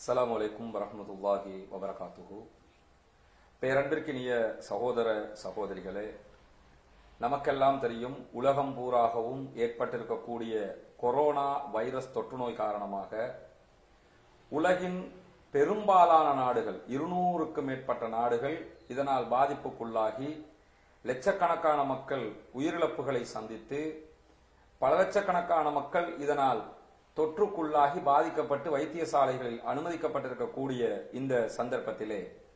அஸ்ஸலாமு அலைக்கும் வரஹ்மத்துல்லாஹி வபரகாத்துஹு பேரன்பிற்கினிய சகோதர சகோதரிகளே நமக்கெல்லாம் தெரியும் உலகம் பூராகவும் ஏற்பட்டிருக்கக்கூடிய கொரோனா வைரஸ் தொற்று நோய் காரணமாக உலகின் பெரும்பாலான நாடுகள் இருநூறுக்கும் மேற்பட்ட நாடுகள் இதனால் பாதிப்புக்குள்ளாகி லட்சக்கணக்கான மக்கள் உயிரிழப்புகளை சந்தித்து பல லட்சக்கணக்கான மக்கள் இதனால் தொற்றுக்குள்ளாகி பாதிக்கப்பட்டு வைத்தியசாலைகளில் அனுமதிக்கப்பட்டிருக்கக்கூடிய இந்த சந்தர்ப்பத்திலே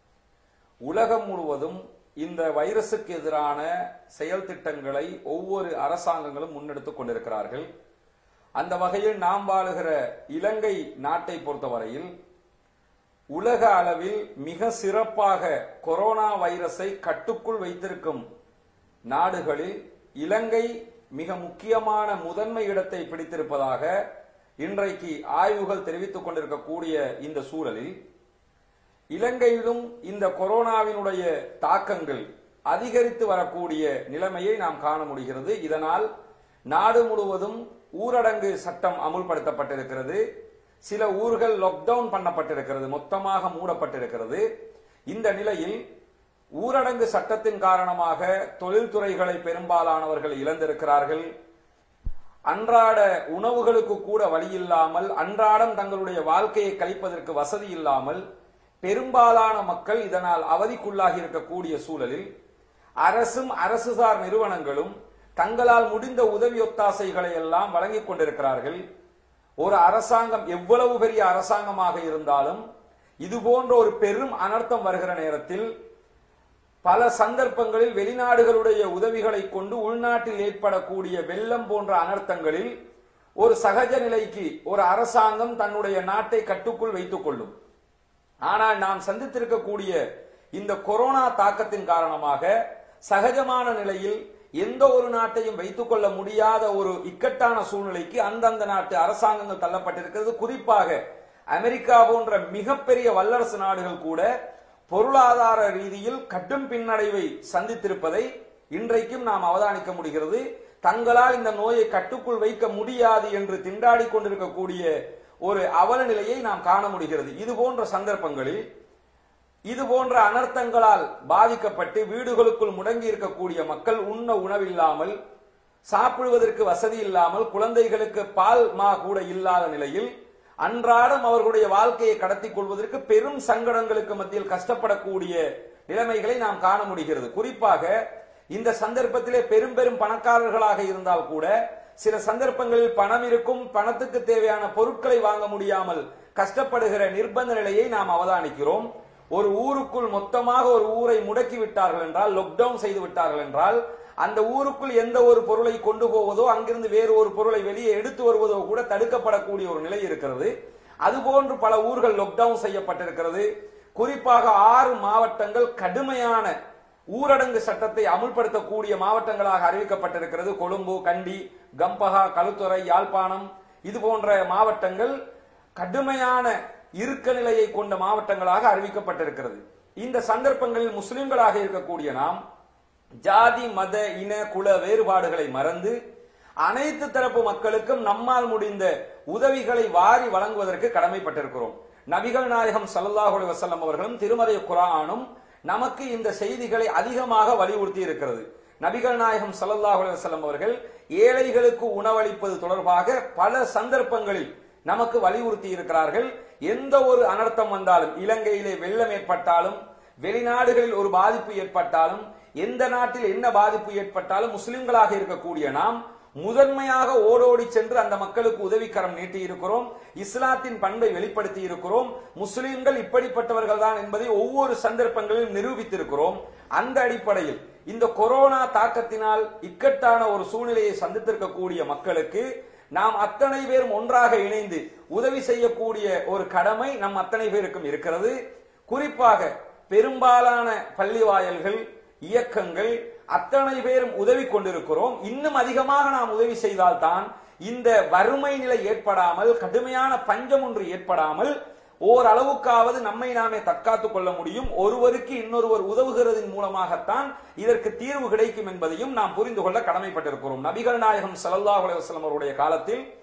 உலகம் முழுவதும் இந்த வைரசுக்கு எதிரான செயல் திட்டங்களை ஒவ்வொரு அரசாங்கங்களும் முன்னெடுத்துக் கொண்டிருக்கிறார்கள் அந்த வகையில் நாம் வாழுகிற இலங்கை நாட்டை பொறுத்தவரையில் உலக அளவில் மிக சிறப்பாக கொரோனா வைரஸை கட்டுக்குள் வைத்திருக்கும் நாடுகளில் இலங்கை மிக முக்கியமான முதன்மை இடத்தை பிடித்திருப்பதாக இன்றைக்கு ஆய்வுகள் தெரிவித்துக் கொண்டிருக்கக்கூடிய இந்த சூழலில் இலங்கையிலும் இந்த கொரோனாவினுடைய தாக்கங்கள் அதிகரித்து வரக்கூடிய நிலைமையை நாம் காண முடிகிறது இதனால் நாடு முழுவதும் ஊரடங்கு சட்டம் அமுல்படுத்தப்பட்டிருக்கிறது சில ஊர்கள் லாக்டவுன் பண்ணப்பட்டிருக்கிறது மொத்தமாக மூடப்பட்டிருக்கிறது இந்த நிலையில் ஊரடங்கு சட்டத்தின் காரணமாக தொழில்துறைகளை பெரும்பாலானவர்கள் இழந்திருக்கிறார்கள் அன்றாட உணவுகளுக்கு கூட வழி இல்லாமல் அன்றாடம் தங்களுடைய வாழ்க்கையை கழிப்பதற்கு வசதி இல்லாமல் பெரும்பாலான மக்கள் இதனால் அவதிக்குள்ளாகி இருக்கக்கூடிய சூழலில் அரசும் அரசுசார் நிறுவனங்களும் தங்களால் முடிந்த உதவி ஒத்தாசைகளை எல்லாம் வழங்கிக் கொண்டிருக்கிறார்கள் ஒரு அரசாங்கம் எவ்வளவு பெரிய அரசாங்கமாக இருந்தாலும் இது போன்ற ஒரு பெரும் அனர்த்தம் வருகிற நேரத்தில் பல சந்தர்ப்பங்களில் வெளிநாடுகளுடைய உதவிகளை கொண்டு உள்நாட்டில் ஏற்படக்கூடிய வெள்ளம் போன்ற அனர்த்தங்களில் ஒரு சகஜ நிலைக்கு ஒரு அரசாங்கம் தன்னுடைய நாட்டை கட்டுக்குள் வைத்துக் கொள்ளும் ஆனால் நாம் சந்தித்திருக்கக்கூடிய இந்த கொரோனா தாக்கத்தின் காரணமாக சகஜமான நிலையில் எந்த ஒரு நாட்டையும் வைத்துக் கொள்ள முடியாத ஒரு இக்கட்டான சூழ்நிலைக்கு அந்தந்த நாட்டு அரசாங்கங்கள் தள்ளப்பட்டிருக்கிறது குறிப்பாக அமெரிக்கா போன்ற மிகப்பெரிய வல்லரசு நாடுகள் கூட பொருளாதார ரீதியில் கடும் பின்னடைவை சந்தித்திருப்பதை இன்றைக்கும் நாம் அவதானிக்க முடிகிறது தங்களால் இந்த நோயை கட்டுக்குள் வைக்க முடியாது என்று திண்டாடி கொண்டிருக்கக்கூடிய ஒரு அவல நிலையை நாம் காண முடிகிறது இது போன்ற சந்தர்ப்பங்களில் இது போன்ற அனர்த்தங்களால் பாதிக்கப்பட்டு வீடுகளுக்குள் முடங்கி இருக்கக்கூடிய மக்கள் உண்ண உணவில்லாமல் சாப்பிடுவதற்கு வசதி இல்லாமல் குழந்தைகளுக்கு பால் மா கூட இல்லாத நிலையில் அன்றாடம் அவர்களுடைய வாழ்க்கையை கடத்தி கொள்வதற்கு பெரும் சங்கடங்களுக்கு மத்தியில் கஷ்டப்படக்கூடிய நிலைமைகளை நாம் காண முடிகிறது குறிப்பாக இந்த சந்தர்ப்பத்திலே பெரும் பெரும் பணக்காரர்களாக இருந்தால் கூட சில சந்தர்ப்பங்களில் பணம் இருக்கும் பணத்துக்கு தேவையான பொருட்களை வாங்க முடியாமல் கஷ்டப்படுகிற நிர்பந்த நிலையை நாம் அவதானிக்கிறோம் ஒரு ஊருக்குள் மொத்தமாக ஒரு ஊரை முடக்கி விட்டார்கள் என்றால் லாக்டவுன் செய்து விட்டார்கள் என்றால் அந்த ஊருக்குள் எந்த ஒரு பொருளை கொண்டு போவதோ அங்கிருந்து வேறு ஒரு பொருளை வெளியே எடுத்து வருவதோ கூட தடுக்கப்படக்கூடிய ஒரு நிலை இருக்கிறது அதுபோன்று பல ஊர்கள் லாக்டவுன் செய்யப்பட்டிருக்கிறது குறிப்பாக ஆறு மாவட்டங்கள் கடுமையான ஊரடங்கு சட்டத்தை அமுல்படுத்தக்கூடிய மாவட்டங்களாக அறிவிக்கப்பட்டிருக்கிறது கொழும்பு கண்டி கம்பஹா களுத்துறை யாழ்ப்பாணம் இது போன்ற மாவட்டங்கள் கடுமையான இருக்க நிலையை கொண்ட மாவட்டங்களாக அறிவிக்கப்பட்டிருக்கிறது இந்த சந்தர்ப்பங்களில் முஸ்லிம்களாக இருக்கக்கூடிய நாம் ஜாதி மத இன குல வேறுபாடுகளை மறந்து அனைத்து தரப்பு மக்களுக்கும் நம்மால் முடிந்த உதவிகளை வாரி வழங்குவதற்கு கடமைப்பட்டிருக்கிறோம் நபிகள் நாயகம் சல்லல்லாஹு அலைஹி வஸல்லம் அவர்களும் திருமறை குரானும் நமக்கு இந்த செய்திகளை அதிகமாக வலியுறுத்தி இருக்கிறது நபிகள் நாயகம் சல்லல்லாஹு அலைஹி வஸல்லம் அவர்கள் ஏழைகளுக்கு உணவளிப்பது தொடர்பாக பல சந்தர்ப்பங்களில் நமக்கு வலியுறுத்தி இருக்கிறார்கள் எந்த ஒரு அனர்த்தம் வந்தாலும் இலங்கையிலே வெள்ளம் ஏற்பட்டாலும் வெளிநாடுகளில் ஒரு பாதிப்பு ஏற்பட்டாலும் எந்த நாட்டில் என்ன பாதிப்பு ஏற்பட்டாலும் முஸ்லிம்களாக இருக்கக்கூடிய நாம் முதன்மையாக ஓடோடி சென்று அந்த மக்களுக்கு உதவிக்கரம் நீட்டி இருக்கிறோம் இஸ்லாத்தின் பண்பை வெளிப்படுத்தி இருக்கிறோம் முஸ்லிம்கள் இப்படிப்பட்டவர்கள் தான் என்பதை ஒவ்வொரு சந்தர்ப்பங்களிலும் நிரூபித்திருக்கிறோம் அந்த அடிப்படையில் இந்த கொரோனா தாக்கத்தினால் இக்கட்டான ஒரு சூழ்நிலையை சந்தித்திருக்கக்கூடிய மக்களுக்கு நாம் அத்தனை பேரும் ஒன்றாக இணைந்து உதவி செய்யக்கூடிய ஒரு கடமை நம் அத்தனை பேருக்கும் இருக்கிறது குறிப்பாக பெரும்பாலான பள்ளி வாயல்கள் இயக்கங்கள் அத்தனை பேரும் உதவி கொண்டிருக்கிறோம் இன்னும் அதிகமாக நாம் உதவி செய்தால்தான் இந்த வறுமை நிலை ஏற்படாமல் கடுமையான பஞ்சம் ஒன்று ஏற்படாமல் ஓரளவுக்காவது நம்மை நாமே தற்காத்துக் கொள்ள முடியும் ஒருவருக்கு இன்னொருவர் உதவுகிறதன் மூலமாகத்தான் இதற்கு தீர்வு கிடைக்கும் என்பதையும் நாம் புரிந்து கொள்ள கடமைப்பட்டிருக்கிறோம் நபிகள் நாயகம் ஸல்லல்லாஹு அலைஹி வஸல்லம் அவருடைய காலத்தில்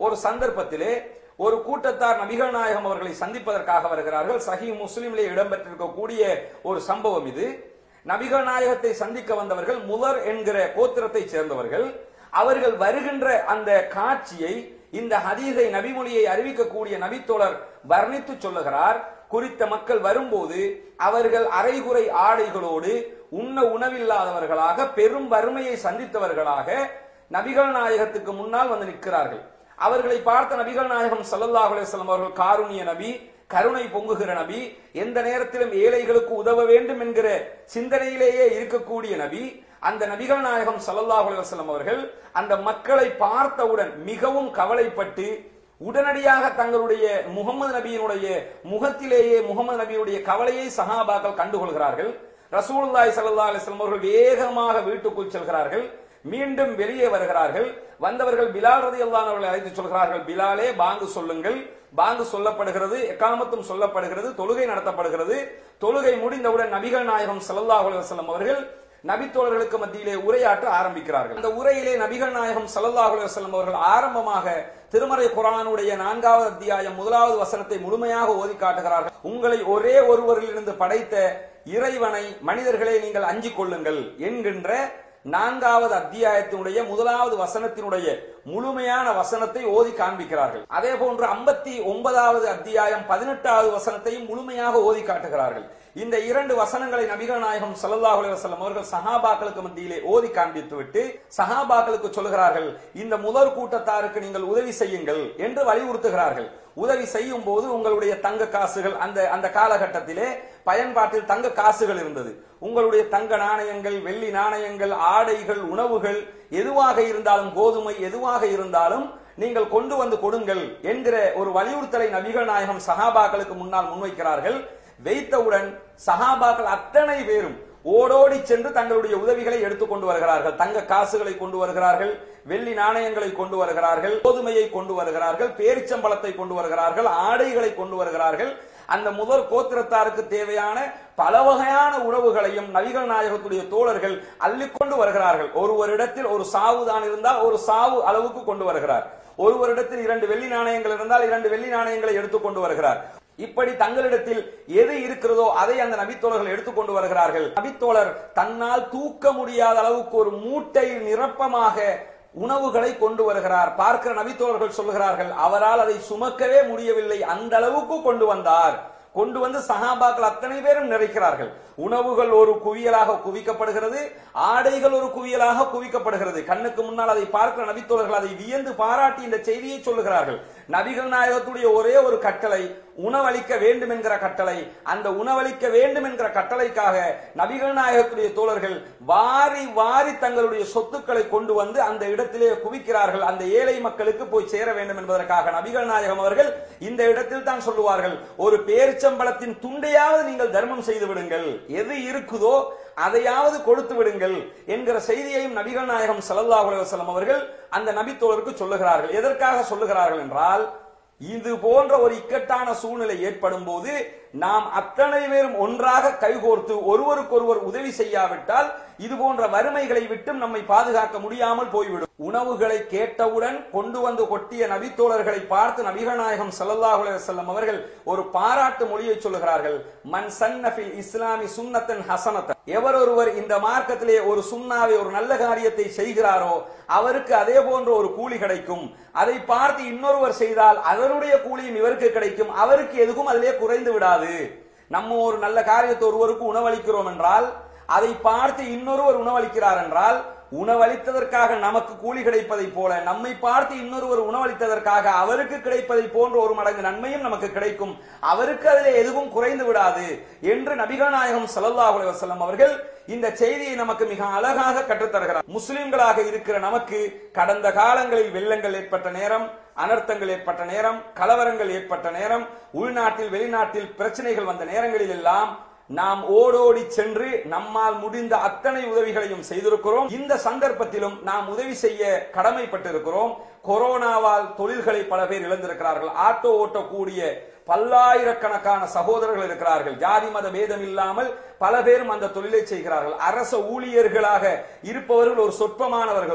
ஒரு சந்தர்ப்பத்திலே ஒரு கூட்டத்தார் நபிகள் நாயகம் அவர்களை சந்திப்பதற்காக வருகிறார்கள் சஹி முஸ்லிமிலே இடம்பெற்றிருக்கக்கூடிய ஒரு சம்பவம் இது நபிகள் நாயகத்தை சந்திக்க வந்தவர்கள் முதர் என்கிற கோத்திரத்தைச் சேர்ந்தவர்கள் அவர்கள் வருகின்ற அந்த காட்சியை இந்த ஹதீஸை நபிமொழியை அறிவிக்கக்கூடிய நபித்தோழர் வர்ணித்து சொல்லுகிறார் குறித்த மக்கள் வரும்போது அவர்கள் அரைகுறை ஆடைகளோடு உண்ண உணவில்லாதவர்களாக பெரும் வறுமையை சந்தித்தவர்களாக நபிகள் நாயகத்துக்கு முன்னால் வந்து நிற்கிறார்கள் அவர்களை பார்த்த நபிகள் நாயகம் ஸல்லல்லாஹு அலைஹி வஸல்லம் அவர்கள் காருண்ய நபி கருணை பொங்குகிற நபி எந்த நேரத்திலும் ஏழைகளுக்கு உதவ வேண்டும் என்கிற சிந்தனையிலேயே இருக்கக்கூடிய நபி அந்த நபிகள் நாயகம் ஸல்லல்லாஹு அலைஹி வஸல்லம் அவர்கள் அந்த மக்களை பார்த்தவுடன் மிகவும் கவலைப்பட்டு உடனடியாக தங்களுடைய முகமது நபியினுடைய முகத்திலேயே முகமது நபியுடைய கவலையை சஹாபாக்கள் கண்டுகொள்கிறார்கள் ரசூலுல்லாஹி ஸல்லல்லாஹு அலைஹி வஸல்லம் அவர்கள் வேகமாக வீட்டுக்குள் செல்கிறார்கள் மீண்டும் வெளியே வருகிறார்கள் வந்தவர்கள் பிலால் ரதியல்லாஹு அவர்களை அழைத்து சொல்கிறார்கள் பிலாலே பாங்கு சொல்லுங்கள் பாங்கு சொல்லப்படுகிறது எக்காமத்தும் சொல்லப்படுகிறது தொழுகை நடத்தப்படுகிறது தொழுகை முடிந்தவுடன் நபிகள் நாயகம் ஸல்லல்லாஹு அலைஹி வஸல்லம் அவர்கள் நபித்தோழர்களுக்கு மத்தியிலே உரையாற்ற ஆரம்பிக்கிறார்கள் அந்த உரையிலே நபிகள் நாயகம் ஸல்லல்லாஹு அலைஹி வஸல்லம் அவர்கள் ஆரம்பமாக திருமறை குரானுடைய நான்காவது அத்தியாயம் முதலாவது வசனத்தை முழுமையாக ஓதி காட்டுகிறார்கள் உங்களை ஒரே ஒருவரிலிருந்து படைத்த இறைவனை மனிதர்களே நீங்கள் அஞ்சிக் கொள்ளுங்கள் என்கின்ற நான்காவது அத்தியாயத்தினுடைய முதலாவது வசனத்தினுடைய முழுமையான வசனத்தை ஓதி காண்பிக்கிறார்கள் அதே போன்று ஐம்பத்தி ஒன்பதாவது அத்தியாயம் பதினெட்டாவது வசனத்தையும் முழுமையாக ஓதி காட்டுகிறார்கள் இந்த இரண்டு வசனங்களை நபிகள் நாயகம் ஸல்லல்லாஹு அலைஹி வஸல்லம் அவர்கள் சஹாபாக்களுக்கு மத்தியிலே ஓதி காண்பித்து விட்டு சஹாபாக்களுக்கு சொல்கிறார்கள் இந்த முதல் கூட்டத்தாருக்கு நீங்கள் உதவி செய்யுங்கள் என்று வலியுறுத்துகிறார்கள் உதவி செய்யும் போது உங்களுடைய தங்க காசுகள் அந்த அந்த காலகட்டத்திலே பயன்பாட்டில் தங்க காசுகள் இருந்தது உங்களுடைய தங்க நாணயங்கள் வெள்ளி நாணயங்கள் ஆடைகள் உணவுகள் எதுவாக இருந்தாலும் கோதுமை எதுவாக இருந்தாலும் நீங்கள் கொண்டு வந்து கொடுங்கள் என்கிற ஒரு வலியுறுத்தலை நபிகள் நாயகம் சஹாபாக்களுக்கு முன்னால் முன்வைக்கிறார்கள் வைத்தவுடன் சஹாபாக்கள் அத்தனை பேரும் ஓடோடி சென்று தங்களுடைய உதவிகளை எடுத்துக் கொண்டு வருகிறார்கள் தங்க காசுகளை கொண்டு வருகிறார்கள் வெள்ளி நாணயங்களை கொண்டு வருகிறார்கள் கோதுமையை கொண்டு வருகிறார்கள் பேரிச்சம்பளத்தை கொண்டு வருகிறார்கள் ஆடைகளை கொண்டு வருகிறார்கள் அந்த முதல் கோத்திரத்தாருக்கு தேவையான பல வகையான உணவுகளையும் நபிகள் நாயகத்துடைய தோழர்கள் அள்ளிக்கொண்டு வருகிறார்கள் ஒருவரிடத்தில் ஒரு சாவு தான் இருந்தால் ஒரு சாவு அளவுக்கு கொண்டு வருகிறார் ஒருவரிடத்தில் இரண்டு வெள்ளி நாணயங்கள் இருந்தால் இரண்டு வெள்ளி நாணயங்களை எடுத்துக்கொண்டு வருகிறார் இப்படி தங்களிடத்தில் எது இருக்கிறதோ அதை அந்த நபித்தோழர்கள் எடுத்துக்கொண்டு வருகிறார்கள் நபித்தோழர் தன்னால் தூக்க முடியாத அளவுக்கு ஒரு மூட்டை நிரப்பமாக உணவுகளை கொண்டு வருகிறார் பார்க்கிற நபித்தோழர்கள் சொல்லுகிறார்கள் அவரால் அதை சுமக்கவே முடியவில்லை அந்த அளவுக்கு கொண்டு வந்தார் கொண்டு வந்து சஹாபாக்கள் அத்தனை பேரும் நிறைக்கிறார்கள் உணவுகள் ஒரு குவியலாக குவிக்கப்படுகிறது ஆடைகள் ஒரு குவியலாக குவிக்கப்படுகிறது கண்ணுக்கு முன்னால் அதை பார்க்கிற நபித்தோழர்கள் அதை வியந்து பாராட்டி இந்த செய்தியை சொல்லுகிறார்கள் நபிகள் நாயகத்துடைய ஒரே ஒரு கட்டளை உணவளிக்க வேண்டும் என்கிற கட்டளை அந்த உணவளிக்க வேண்டும் என்கிற கட்டளைக்காக நபிகள் நாயகத்துடைய தோழர்கள் வாரி வாரி தங்களுடைய சொத்துக்களை கொண்டு வந்து அந்த இடத்திலே குவிக்கிறார்கள் அந்த ஏழை மக்களுக்கு போய் சேர வேண்டும் என்பதற்காக நபிகள் நாயகம் அவர்கள் இந்த இடத்தில் தான் சொல்லுவார்கள் ஒரு பேரிச்சம்பளத்தின் துண்டையாவது நீங்கள் தர்மம் செய்து விடுங்கள் எது இருக்குதோ அதையாவது கொடுத்து விடுங்கள் என்கிற செய்தியையும் நபிகள் நாயகம் ஸல்லல்லாஹு அலைஹி வஸல்லம் அவர்கள் அந்த நபித்தோழருக்கு சொல்லுகிறார்கள் எதற்காக சொல்லுகிறார்கள் என்றால் இது போன்ற ஒரு இக்கட்டான சூழ்நிலை ஏற்படும் போது நாம் அத்தனை பேரும் ஒன்றாக கைகோர்த்து ஒருவருக்கொருவர் உதவி செய்யாவிட்டால் இது போன்ற வறுமைகளை விட்டும் நம்மை பாதுகாக்க முடியாமல் போய்விடும் உணவுகளை கேட்டவுடன் கொண்டு வந்து கொட்டிய நபித்தோழர்களை பார்த்து நபிகள் நாயகம் ஸல்லல்லாஹு அலைஹி வஸல்லம் அவர்கள் ஒரு பாராட்டு மொழியை சொல்லுகிறார்கள் மன் சன்னஃபில் இஸ்லாமி சுன்னத்தன் ஹசனத்தன் எவர் ஒருவர் இந்த மார்க்கத்திலே ஒரு சுண்ணாவை ஒரு நல்ல காரியத்தை செய்கிறாரோ அவருக்கு அதே போன்ற ஒரு கூலி கிடைக்கும் அதை பார்த்து இன்னொருவர் செய்தால் அதனுடைய கூலியும் இவருக்கு கிடைக்கும் அவருக்கு எதுவும் அதிலே குறைந்து விடாது நம்ம ஒரு நல்ல காரியத்தை ஒருவருக்கு உணவளிக்கிறோம் என்றால் அதை பார்த்து இன்னொருவர் உணவளிக்கிறார் என்றால் உணவளித்ததற்காக நமக்கு கூலி கிடைப்பதை போல நம்மை பார்த்து இன்னொருவர் உணவளித்ததற்காக அவருக்கு கிடைப்பதை போன்ற ஒரு மடங்கு நன்மையும் நமக்கு கிடைக்கும் அவருக்கு அதில் எதுவும் குறைந்து விடாது என்று நபிகள் நாயகம் ஸல்லல்லாஹு அலைஹி வஸல்லம் அவர்கள் இந்த செய்தியை நமக்கு மிக அழகாக கற்றுத்தருகிறார் முஸ்லிம்களாக இருக்கிற நமக்கு கடந்த காலங்களில் வெள்ளங்கள் ஏற்பட்ட நேரம் அனர்த்தங்கள் ஏற்பட்ட நேரம் கலவரங்கள் ஏற்பட்ட நேரம் உள்நாட்டில் வெளிநாட்டில் பிரச்சனைகள் வந்த நேரங்களில் எல்லாம் நாம் ஓடோடி சென்று நம்மால் முடிந்த அத்தனை உதவிகளையும் செய்திருக்கிறோம் இந்த சந்தர்ப்பத்திலும் நாம் உதவி செய்ய கடமைப்பட்டிருக்கிறோம் கொரோனாவால் தொழில்களை பல பேர் இழந்திருக்கிறார்கள் ஆட்டோ ஓட்டக்கூடிய பல்லாயிரக்கணக்கான சகோதரர்கள் இருக்கிறார்கள் ஜாதி மத பேதம் இல்லாமல் பல பேரும் அந்த தொழிலை செய்கிறார்கள் அரச ஊழியர்களாக இருப்பவர்கள் ஒரு சொற்பமானவர்கள் தான்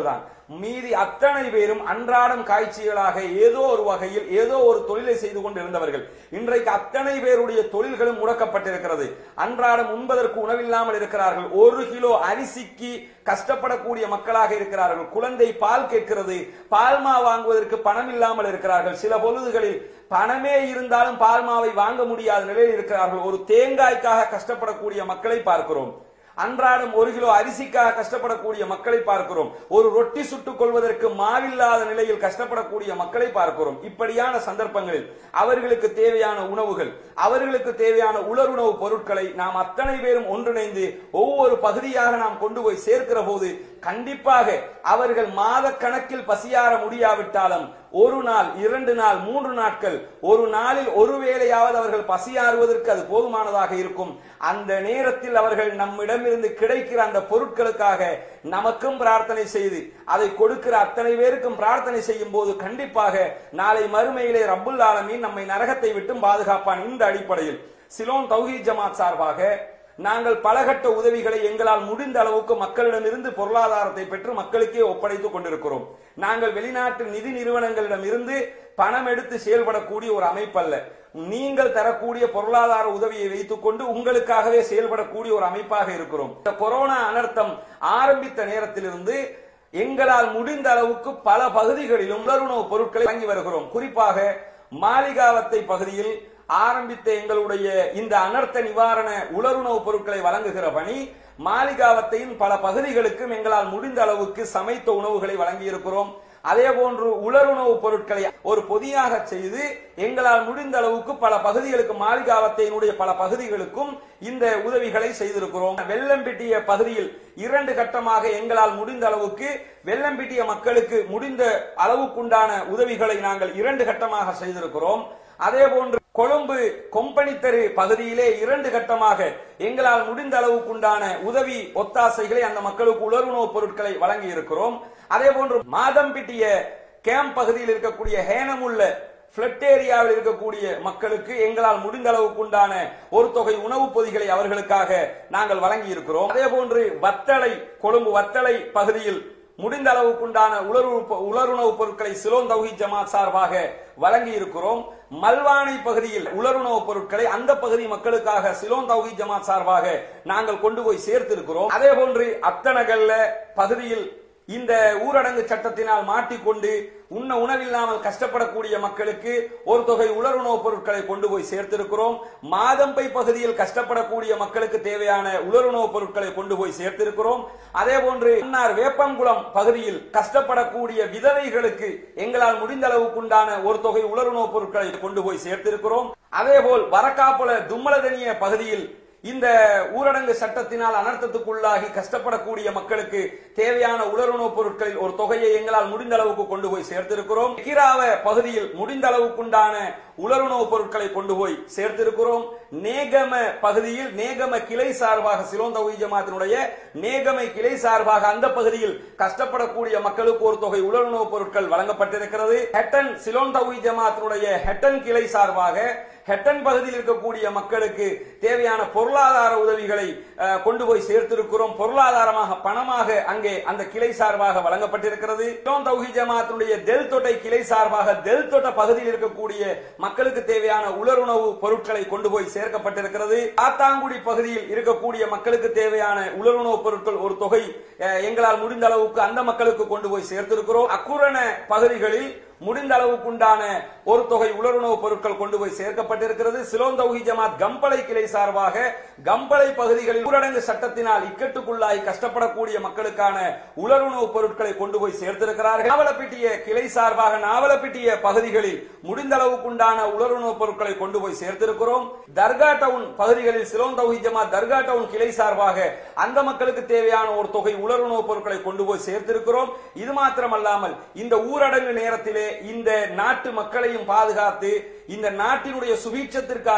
மீதி அத்தனை பேரும் அன்றாடம் காய்ச்சிகளாக ஏதோ ஒரு வகையில் ஏதோ ஒரு தொழிலை செய்து கொண்டு இருந்தவர்கள் இன்றைக்கு அத்தனை பேருடைய தொழில்களும் முடக்கப்பட்டிருக்கிறது அன்றாடம் உண்பதற்கு உணவில்லாமல் இருக்கிறார்கள் ஒரு கிலோ அரிசிக்கு கஷ்டப்படக்கூடிய மக்களாக இருக்கிறார்கள் குழந்தை பால் கேட்கிறது பால்மா வாங்குவதற்கு பணம் இல்லாமல் இருக்கிறார்கள் சில பொழுதுகளில் பணமே இருந்தாலும் பால்மாவை வாங்க முடியாத நிலையில் இருக்கிறார்கள் ஒரு தேங்காய்க்காக கஷ்டப்படக்கூடிய மக்களை பார்க்கிறோம் அன்றாடம் ஒரு கிலோ அரிசிக்காக கஷ்டப்படக்கூடிய மக்களை பார்க்கிறோம் ஒரு ரொட்டி சுட்டுக் கொள்வதற்கு மாவில்லாத நிலையில் கஷ்டப்படக்கூடிய மக்களை பார்க்கிறோம் இப்படியான சந்தர்ப்பங்களில் அவர்களுக்கு தேவையான உணவுகள் அவர்களுக்கு தேவையான உலருணவு பொருட்களை நாம் அத்தனை பேரும் ஒன்றிணைந்து ஒவ்வொரு பகுதியாக நாம் கொண்டு போய் சேர்க்கிற போது கண்டிப்பாக அவர்கள் மாத கணக்கில் பசியார முடியாவிட்டாலும் ஒரு நாள் இரண்டு நாள் மூன்று நாட்கள் ஒரு நாளில் ஒரு வேளையாவது அவர்கள் பசியாறுவதற்கு அது போதுமானதாக இருக்கும் அந்த நேரத்தில் அவர்கள் நம்மிடமிருந்து கிடைக்கிற அந்த பொருட்களுக்காக நமக்கும் பிரார்த்தனை செய்து அதை கொடுக்கிற அத்தனை பேருக்கும் பிரார்த்தனை செய்யும் போது கண்டிப்பாக நாளை மறுமையிலே ரப்புல் ஆலமீன் நம்மை நரகத்தை விட்டும் பாதுகாப்பான் இந்த அடிப்படையில் சிலோன் தௌஹீத் ஜமாத் சார்பாக நாங்கள் பலகட்ட உதவிகளை எங்களால் முடிந்த அளவுக்கு மக்களிடமிருந்து பொருளாதாரத்தை பெற்று மக்களுக்கே ஒப்படைத்துக் கொண்டிருக்கிறோம் நாங்கள் வெளிநாட்டு நிதி நிறுவனங்களிடம் இருந்து பணம் எடுத்து செயல்படக்கூடிய ஒரு அமைப்பல்ல நீங்கள் தரக்கூடிய பொருளாதார உதவியை வைத்துக் கொண்டு உங்களுக்காகவே செயல்படக்கூடிய ஒரு அமைப்பாக இருக்கிறோம் இந்த கொரோனா அனர்த்தம் ஆரம்பித்த நேரத்திலிருந்து எங்களால் முடிந்த அளவுக்கு பல பகுதிகளிலும் உலருணவு பொருட்களை வாங்கி வருகிறோம் குறிப்பாக மாளிகாவத்தை பகுதியில் ஆரம்பித்த எங்களுடைய இந்த அனர்த்த நிவாரண உலருணவு பொருட்களை வழங்குகிற பணி மாளிகாவத்தையின் பல பகுதிகளுக்கும் எங்களால் முடிந்த அளவுக்கு சமைத்த உணவுகளை வழங்கி இருக்கிறோம் அதே போன்று உலருணவு பொருட்களை ஒரு பொதியாக செய்து எங்களால் முடிந்த அளவுக்கு பல பகுதிகளுக்கு மாளிகாவத்தையினுடைய பல பகுதிகளுக்கும் இந்த உதவிகளை செய்திருக்கிறோம் வெள்ளம்பிட்டிய பகுதியில் இரண்டு கட்டமாக எங்களால் முடிந்த அளவுக்கு வெள்ளம்பிட்டிய மக்களுக்கு முடிந்த அளவுக்குண்டான உதவிகளை நாங்கள் இரண்டு கட்டமாக செய்திருக்கிறோம் அதே போன்று கொழும்பு கொம்பனி தெரு பகுதியிலே இரண்டு கட்டமாக எங்களால் முடிந்த அளவுக்குண்டான உதவி ஒத்தாசைகளை அந்த மக்களுக்கு உலருணவுப் பொருட்களை வழங்கி இருக்கிறோம் அதே போன்று மாதம்பிட்டிய கேம்ப் பகுதியில் இருக்கக்கூடிய ஹேனமுள்ள பிளட் ஏரியாவில் இருக்கக்கூடிய மக்களுக்கு எங்களால் முடிந்த அளவுக்குண்டான ஒரு தொகை உணவுப் பொதிகளை அவர்களுக்காக நாங்கள் வழங்கி இருக்கிறோம் அதே போன்று வத்தளை கொழும்பு வத்தளை பகுதியில் முடிந்த அளவுக்குண்டான உலரு உலருணவு பொருட்களை சிலோன் தௌஹி ஜமாத் சார்பாக வழங்கி இருக்கிறோம் மல்வானை பகுதியில் உலருணவு பொருட்களை அந்த பகுதி மக்களுக்காக சிலோன் தௌஹி ஜமாத் சார்பாக நாங்கள் கொண்டு போய் சேர்த்திருக்கிறோம் அதே போன்று அத்தனகல்ல பகுதியில் இந்த ஊரடங்கு சட்டத்தினால் மாட்டிக்கொண்டு உண்ண உணவில்லாமல் கஷ்டப்படக்கூடிய மக்களுக்கு ஒரு தொகை உலருணவுப் பொருட்களை கொண்டு போய் சேர்த்திருக்கிறோம் மாதம்பை பகுதியில் கஷ்டப்படக்கூடிய மக்களுக்கு தேவையான உலருணவுப் பொருட்களை கொண்டு போய் சேர்த்திருக்கிறோம் அதே போன்று மன்னார் வேப்பங்குளம் பகுதியில் கஷ்டப்படக்கூடிய விதவைகளுக்கு எங்களால் முடிந்த அளவுக்குண்டான ஒரு தொகை உலருணவுப் பொருட்களை கொண்டு போய் சேர்த்திருக்கிறோம் அதே போல் வரக்காப்புல தும்மலதனிய பகுதியில் இந்த ஊரடங்கு சட்டத்தினால் அனர்த்தத்துக்குள்ளாகி கஷ்டப்படக்கூடிய மக்களுக்கு தேவையான உலருணவுப் பொருட்களில் ஒரு தொகையை எங்களால் முடிந்த அளவுக்கு கொண்டு போய் சேர்த்திருக்கிறோம் கிராவ பகுதியில் முடிந்த அளவுக்குண்டான உலருணவுப் பொருட்களை கொண்டு போய் சேர்த்திருக்கிறோம் நேகம பகுதியில் நேகம கிளை சார்பாக சிலோந்த ஜமாத்தினுடைய நேகமை கிளை சார்பாக அந்த பகுதியில் கஷ்டப்படக்கூடிய மக்களுக்கு ஒரு தொகை உலருணவுப் பொருட்கள் வழங்கப்பட்டிருக்கிறது ஹெட்டன் சிலோந்த ஜமாத்தினுடைய ஹெட்டன் கிளை சார்பாக ஹெட்டன் பகுதியில் இருக்கக்கூடிய மக்களுக்கு தேவையான பொருளாதார உதவிகளை அஹ், கொண்டு போய் சேர்த்திருக்கிறோம் பொருளாதாரமாக பணமாக அங்கே அந்த கிளை சார்பாக வழங்கப்பட்டிருக்கிறது சிலோன் தௌஹி ஜமாத்தினுடைய தெல் தொட்டை கிளை சார்பாக தெல் தொட்ட பகுதியில் இருக்கக்கூடிய மக்களுக்கு தேவையான உலருணவு பொருட்களை கொண்டு போய் சேர்க்கப்பட்டிருக்கிறது காத்தாங்குடி பகுதியில் இருக்கக்கூடிய மக்களுக்கு தேவையான உலருணவு பொருட்கள் ஒரு தொகை அஹ், எங்களால் முடிந்த அளவுக்கு அந்த மக்களுக்கு கொண்டு போய் சேர்த்திருக்கிறோம் அக்குரண பகுதிகளில் முடிந்த அளவுக்குண்டான ஒரு தொகை உலருணவுப் பொருட்கள் கொண்டு போய் சேர்க்கப்பட்டிருக்கிறது சிலோன் தௌஹி ஜமாத் கம்பளை கிளை சார்பாக கம்பளை பகுதிகளில் ஊரடங்கு சட்டத்தினால் இக்கட்டுக்குள்ளாய் கஷ்டப்படக்கூடிய மக்களுக்கான உலருணவுப் பொருட்களை கொண்டு போய் சேர்த்திருக்கிறார்கள் நாவலப்பிட்டிய கிளை சார்பாக நாவலப்பிட்டிய பகுதிகளில் முடிந்த அளவுக்குண்டான உலருணவுப் பொருட்களை கொண்டு போய் சேர்த்திருக்கிறோம் தர்கா டவுன் பகுதிகளில் சிலோன் தௌஹி ஜமாத் தர்கா டவுன் கிளை சார்பாக அந்த மக்களுக்கு தேவையான ஒரு தொகை உலருணவுப் பொருட்களை கொண்டு போய் சேர்த்திருக்கிறோம் இது மாத்திரமல்லாமல் இந்த ஊரடங்கு நேரத்திலே இந்த நாட்டு மக்களையும் பாதுகாத்து இந்த நாட்டினுடைய சுபீட்சத்திற்காக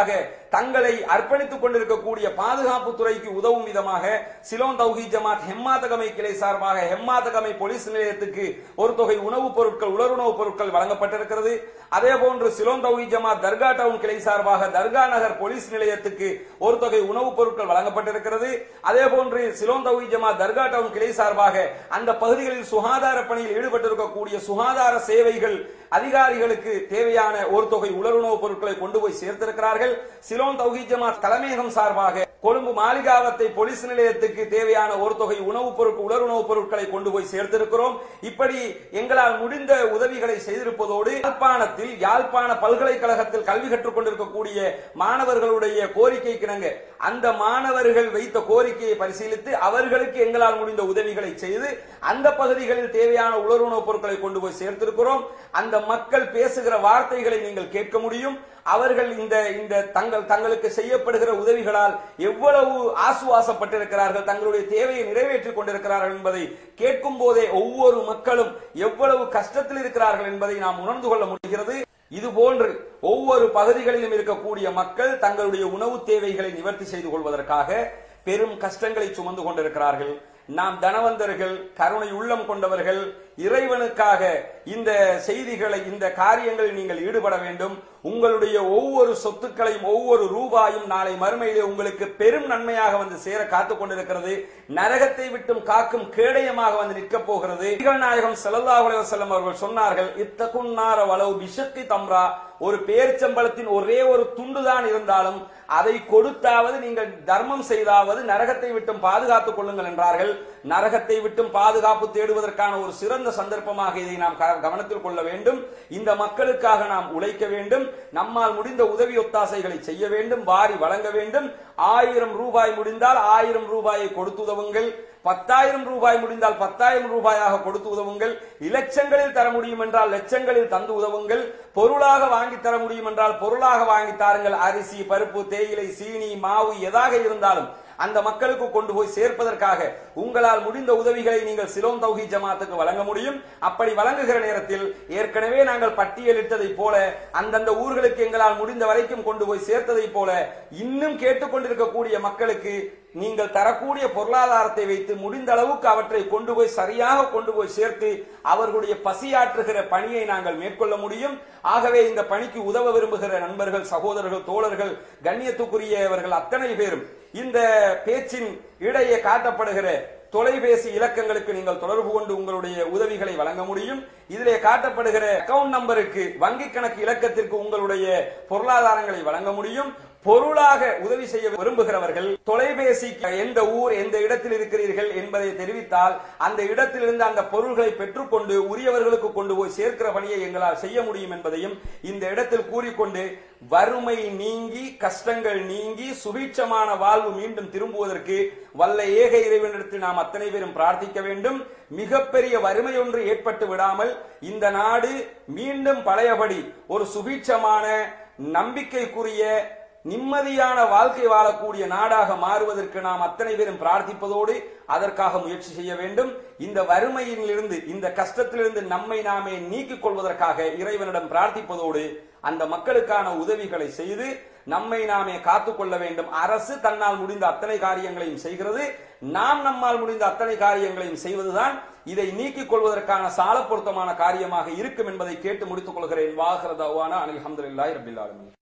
தங்களை அர்ப்பணித்துக் கொண்டிருக்கக்கூடிய பாதுகாப்பு துறைக்கு உதவும் விதமாக சிலோன் தௌஹி ஜமாத் ஹெம்மாதகமை கிளை சார்பாக ஹெம்மாதகமை போலீஸ் நிலையத்துக்கு ஒரு தொகை உணவுப் பொருட்கள் உலருணவுப் பொருட்கள் வழங்கப்பட்டிருக்கிறது அதே போன்று சிலோன் தௌஹி ஜமாத் தர்கா டவுன் கிளை சார்பாக தர்கா நகர் போலீஸ் நிலையத்துக்கு ஒரு தொகை உணவுப் பொருட்கள் வழங்கப்பட்டிருக்கிறது அதே போன்று சிலோன் தௌஹி ஜமாத் தர்கா டவுன் கிளை சார்பாக அந்த பகுதிகளில் சுகாதார பணியில் ஈடுபட்டிருக்கக்கூடிய சுகாதார சேவைகள் அதிகாரிகளுக்கு தேவையான ஒரு தொகை உலருணவுப் பொருட்களை கொண்டு போய் சேர்த்திருக்கிறார்கள் சிலோன் தௌஹி ஜமாத் தலைமையகம் சார்பாக கொழும்பு மாளிகாவத்தை போலீஸ் நிலையத்துக்கு தேவையான ஒரு தொகை உணவுப் பொருட்கள் உலருணவுப் பொருட்களை கொண்டு போய் சேர்த்திருக்கிறோம் இப்படி எங்களால் முடிந்த உதவிகளை செய்திருப்பதோடு யாழ்ப்பாணத்தில் யாழ்ப்பாண பல்கலைக்கழகத்தில் கல்வி கற்றுக் கொண்டிருக்கக்கூடிய மாணவர்களுடைய கோரிக்கைக்கிணங்க அந்த மாணவர்கள் வைத்த கோரிக்கையை பரிசீலித்து அவர்களுக்கு எங்களால் முடிந்த உதவிகளை செய்து அந்த பகுதிகளில் தேவையான உலருணவுப் பொருட்களை கொண்டு போய் சேர்த்திருக்கிறோம் அந்த மக்கள் பேசுகிற வார்த்தைகளை நீங்கள் கேட்க முடியும் அவர்கள் இந்த இந்த தங்கள் தங்களுக்கு செய்யப்படுகிற உதவிகளால் எவ்வளவு ஆசுவாசப்பட்டிருக்கிறார்கள் தங்களுடைய தேவையை நிறைவேற்றிக் கொண்டிருக்கிறார்கள் என்பதை கேட்கும் போதே ஒவ்வொரு மக்களும் எவ்வளவு கஷ்டத்தில் இருக்கிறார்கள் என்பதை நாம் உணர்ந்து கொள்ள முடிகிறது இது போன்று ஒவ்வொரு பகுதிகளிலும் இருக்கக்கூடிய மக்கள் தங்களுடைய உணவு தேவைகளை நிவர்த்தி செய்து கொள்வதற்காக பெரும் கஷ்டங்களை சுமந்து கொண்டிருக்கிறார்கள் நாம் தனவந்தர்கள் கருணை உள்ளம் கொண்டவர்கள் இறைவனுக்காக இந்த செய்திகளை இந்த காரியங்களில் நீங்கள் ஈடுபட வேண்டும் உங்களுடைய ஒவ்வொரு சொத்துக்களையும் ஒவ்வொரு ரூபாயும் நாளை மறுமையிலே உங்களுக்கு பெரும் நன்மையாக வந்து சேர காத்துக் கொண்டிருக்கிறது நரகத்தை விட்டும் காக்கும் கேடயமாக வந்து நிற்கப் போகிறது நபிகள் நாயகம் ஸல்லல்லாஹு அலைஹி வஸல்லம் அவர்கள் சொன்னார்கள் இத்தகுன்னார வலவு பிஷக்கி தம்ரா ஒரு பேரிச்சம்பளத்தின் ஒரே ஒரு துண்டுதான் இருந்தாலும் அதை கொடுத்தாவது நீங்கள் தர்மம் செய்தாவது நரகத்தை விட்டும் பாதுகாத்துக் கொள்ளுங்கள் என்றார்கள் நரகத்தை விட்டும் பாதுகாப்பு தேடுவதற்கான ஒரு சிறந்த சந்தர்ப்பமாக இதை நாம் க- கவனத்தில் கொள்ள வேண்டும் இந்த மக்களுக்காக நாம் உழைக்க வேண்டும் நம்மால் முடிந்த உதவி ஒத்தாசைகளை செய்ய வேண்டும் வாரி வழங்க வேண்டும் ஆயிரம் ரூபாய் முடிந்தால் ஆயிரம் ரூபாயை கொடுத்து உதவுங்கள் பத்தாயிரம் ரூபாய் முடிந்தால் பத்தாயிரம் ரூபாயாக கொடுத்து உதவுங்கள் இலட்சங்களில் தர முடியும் என்றால் லட்சங்களில் தந்து உதவுங்கள் பொருளாக வாங்கி தர முடியும் என்றால் பொருளாக வாங்கி தாருங்கள் அரிசி பருப்பு தேயிலை சீனி மாவு எதாக இருந்தாலும் அந்த மக்களுக்கு கொண்டு போய் சேர்ப்பதற்காக உங்களால் முடிந்த உதவிகளை நீங்கள் சிலோன் தௌஹி ஜமாத்துக்கு வழங்க முடியும் அப்படி வழங்குகிற நேரத்தில் ஏற்கனவே நாங்கள் பட்டியலிட்டதை போல அந்தந்த ஊர்களுக்கு எங்களால் முடிந்த வரைக்கும் கொண்டு போய் சேர்த்ததை போல இன்னும் கேட்டுக்கொண்டிருக்கக்கூடிய மக்களுக்கு நீங்கள் தரக்கூடிய பொருளாதாரத்தை வைத்து முடிந்த அளவுக்கு அவற்றை கொண்டு போய் சரியாக கொண்டு போய் சேர்த்து அவர்களுடைய பசியாற்றுகிற பணியை நாங்கள் மேற்கொள்ள முடியும் ஆகவே இந்த பணிக்கு உதவ விரும்புகிற நண்பர்கள் சகோதரர்கள் தோழர்கள் கண்ணியத்துக்குரியவர்கள் அத்தனை பேரும் இந்த பேச்சின் இடையே காட்டப்படுகிற தொலைபேசி இலக்கங்களுக்கு நீங்கள் தொடர்பு கொண்டு உங்களுடைய உதவிகளை வழங்க முடியும் இதிலே காட்டப்படுகிற அக்கவுண்ட் நம்பருக்கு வங்கி கணக்கு இலக்கத்திற்கு உங்களுடைய பொருளாதாரங்களை வழங்க முடியும் பொருளாக உதவி செய்ய விரும்புகிறவர்கள் தொலைபேசி எந்த ஊர் எந்த இடத்தில் இருக்கிறீர்கள் என்பதை தெரிவித்தால் அந்த இடத்திலிருந்து அந்த பொருள்களை பெற்றுக்கொண்டு உரியவர்களுக்கு கொண்டு போய் சேர்க்கிற பணியை எங்களால் செய்ய முடியும் என்பதையும் இந்த இடத்தில் கூறிக்கொண்டு வறுமை நீங்கி கஷ்டங்கள் நீங்கி சுபீட்சமான வாழ்வு மீண்டும் திரும்புவதற்கு வல்ல ஏக இறைவனிடத்தில் நாம் அத்தனை பேரும் பிரார்த்திக்க வேண்டும் மிகப்பெரிய வறுமை ஒன்று ஏற்பட்டு விடாமல் இந்த நாடு மீண்டும் பழையபடி ஒரு சுபீட்சமான நம்பிக்கைக்குரிய நிம்மதியான வாழ்க்கை வாழக்கூடிய நாடாக மாறுவதற்கு நாம் அத்தனை பேரும் பிரார்த்திப்பதோடு அதற்காக முயற்சி செய்ய வேண்டும் இந்த வறுமையிலிருந்து இந்த கஷ்டத்திலிருந்து நம்மை நாமே நீக்கிக் கொள்வதற்காக இறைவனிடம் பிரார்த்திப்பதோடு அந்த மக்களுக்கான உதவிகளை செய்து நம்மை நாமே காத்துக்கொள்ள வேண்டும் அரசு தன்னால் முடிந்த அத்தனை காரியங்களையும் செய்கிறது நாம் நம்மால் முடிந்த அத்தனை காரியங்களையும் செய்வதுதான் இதை நீக்கிக் கொள்வதற்கான சால பொருத்தமான காரியமாக இருக்கும் என்பதை கேட்டு முடித்துக் கொள்கிறேன் வாகரதாவான அனில் அஹமதுல்லாஹி ரபில் ஆலமீன்